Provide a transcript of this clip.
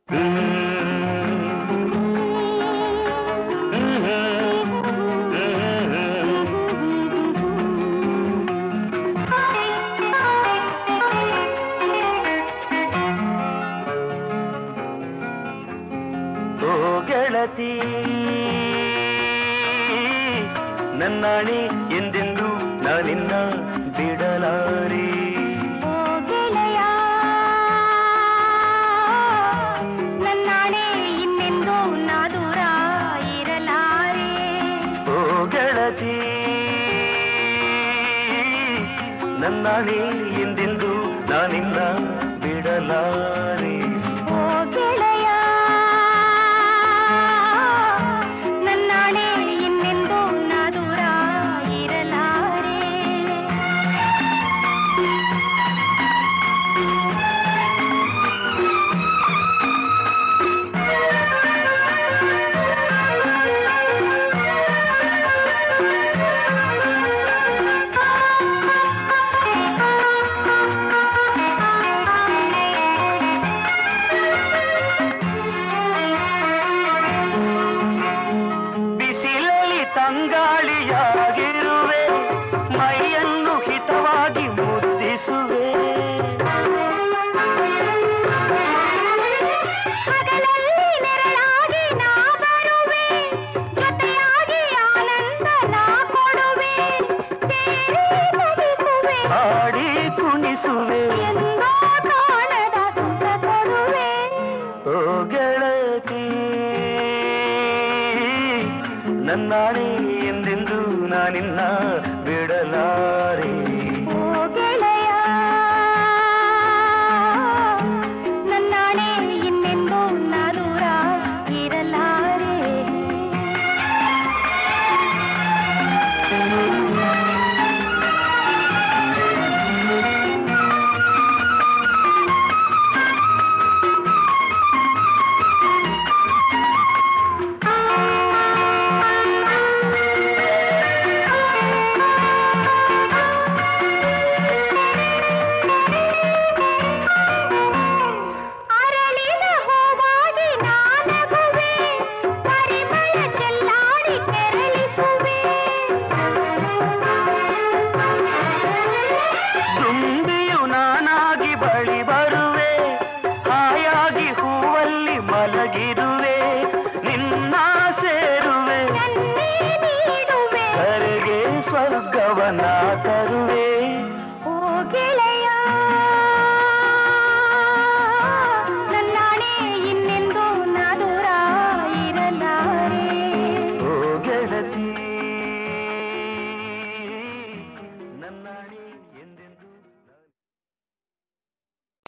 ಓ ಗೆಳತಿ ನನ್ನಾಣಿ ಎಂದೆಂದು ನಾನಿನ್ನ ಬಿಡಲಾರೆ ಓ ಗೆಳೆಯ ನನ್ನಾಣೆ ಇನ್ನೆಂದೂ ನಾ ದೂರ ಇರಲಾರೆ ಓ ಗೆಳತಿ ನನ್ನಾಣಿ ಎಂದೆಂದು ನಾನಿನ್ನ ಬಿಡಲಾರೆ ಓ ಗೆಳೆಯ ನನ್ನಾಣೆ ಇನ್ನೆಂದೂ ನಾ ದೂರ ಇರಲಾರೆ ಬಿಸಿಲಲ್ಲಿ ತಂಗಾಳಿಯಾಗಿರುವೆ ಮೈಯನ್ನು ಹಿತವಾಗಿ ಮುದ್ದಿಸುವೆ ಹಗಲಲ್ಲಿ ನೆರಳಾಗಿ ನಾ ಬರುವೆ ಜೊತೆಯಾಗಿ ಆನಂದ ನಾ ಕೊಡುವೆ ಸೇರಿ ಸಹಿಸುವೆ ಹಾಡಿ ಕುಣಿಸುವೆ ಎಂದೋ ಕಾಣದ ಸುಖ ಕೊಡುವೆ ಓ ಗೆಳತಿ ನನ್ನಾಣಿ ಎಂದೆಂದು ನಾನಿನ್ನ ಬಿಡ